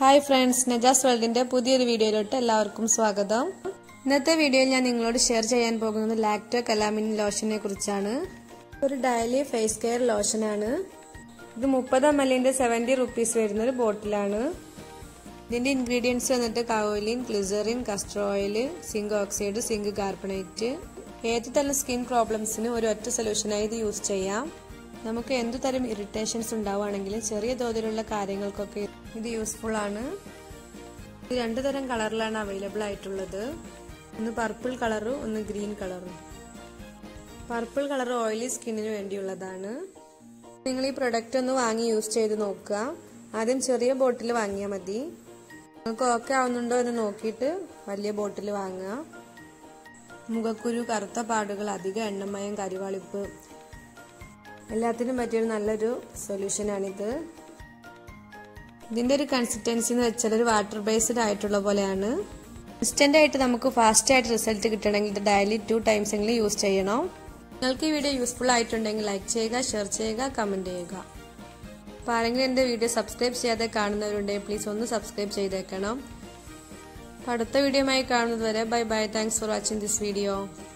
hi friends Najas വേൾഡിന്റെ പുതിയൊരു വീഡിയോയിലോട്ട് എല്ലാവർക്കും സ്വാഗതം ഇന്നത്തെ വീഡിയോയിൽ ഞാൻ നിങ്ങളോട് ഷെയർ ചെയ്യാൻ പോകുന്നത് ലാക്ടോ കലാമിൻ ലോഷനെ കുറിച്ചാണ് ഒരു ഡയലി ഫേസ് കെയർ ലോഷനാണ് ഇത് മുപ്പത് എം എല്ലിന്റെ സെവൻറ്റി റുപ്പീസ് വരുന്ന ഒരു ബോട്ടിലാണ് ഇതിന്റെ ഇൻഗ്രീഡിയൻസ് വന്നിട്ട് kaolin glycerin castor oil zinc oxide zinc carbonate ഏത് തരം സ്കിൻ പ്രോബ്ലംസിന് ഒരു ഒറ്റ സൊല്യൂഷനായി ഇത് യൂസ് ചെയ്യാം നമുക്ക് എന്തു തരം ഇറിറ്റേഷൻസ് ഉണ്ടാവുകയാണെങ്കിലും ചെറിയ തോതിലുള്ള കാര്യങ്ങൾക്കൊക്കെ ഇത് യൂസ്ഫുൾ ആണ് ഇത് രണ്ട് തരം കളറിലാണ് അവൈലബിൾ ആയിട്ടുള്ളത് ഒന്ന് പർപ്പിൾ കളറും ഒന്ന് ഗ്രീൻ കളറും പർപ്പിൾ കളർ ഓയിലി സ്കിന്നിന് വേണ്ടിയുള്ളതാണ് നിങ്ങൾ ഈ പ്രൊഡക്റ്റ് ഒന്ന് വാങ്ങി യൂസ് ചെയ്ത് നോക്കുക ആദ്യം ചെറിയ ബോട്ടിൽ വാങ്ങിയാൽ മതി നിങ്ങൾക്ക് ഓക്കെ ആവുന്നുണ്ടോ എന്ന് നോക്കിയിട്ട് വലിയ ബോട്ടിൽ വാങ്ങുക മുഖക്കുരു കറുത്ത പാടുകൾ അധിക എണ്ണമയം കരിവാളിപ്പ് എല്ലാത്തിനും പറ്റിയൊരു നല്ലൊരു സൊല്യൂഷനാണിത് ഇതിന്റെ ഒരു കൺസിസ്റ്റൻസി എന്ന് വെച്ചാൽ ഒരു വാട്ടർ ബേസ്ഡ് ആയിട്ടുള്ള പോലെയാണ് ഇൻസ്റ്റന്റ് ആയിട്ട് നമുക്ക് ഫാസ്റ്റ് ആയിട്ട് റിസൾട്ട് കിട്ടണമെങ്കിൽ ഇത് ഡെയിലി ടു ടൈംസ് എങ്കിലും യൂസ് ചെയ്യണം നിങ്ങൾക്ക് ഈ വീഡിയോ യൂസ്ഫുൾ ആയിട്ടുണ്ടെങ്കിൽ ലൈക്ക് ചെയ്യുക ഷെയർ ചെയ്യുക കമന്റ് ചെയ്യുക അപ്പോൾ ആരെങ്കിലും എൻ്റെ വീഡിയോ സബ്സ്ക്രൈബ് ചെയ്യാതെ കാണുന്നവരുണ്ടെങ്കിൽ പ്ലീസ് ഒന്ന് സബ്സ്ക്രൈബ് ചെയ്തേക്കണം അടുത്ത വീഡിയോയുമായി കാണുന്നത് വരെ bye bye thanks for watching this video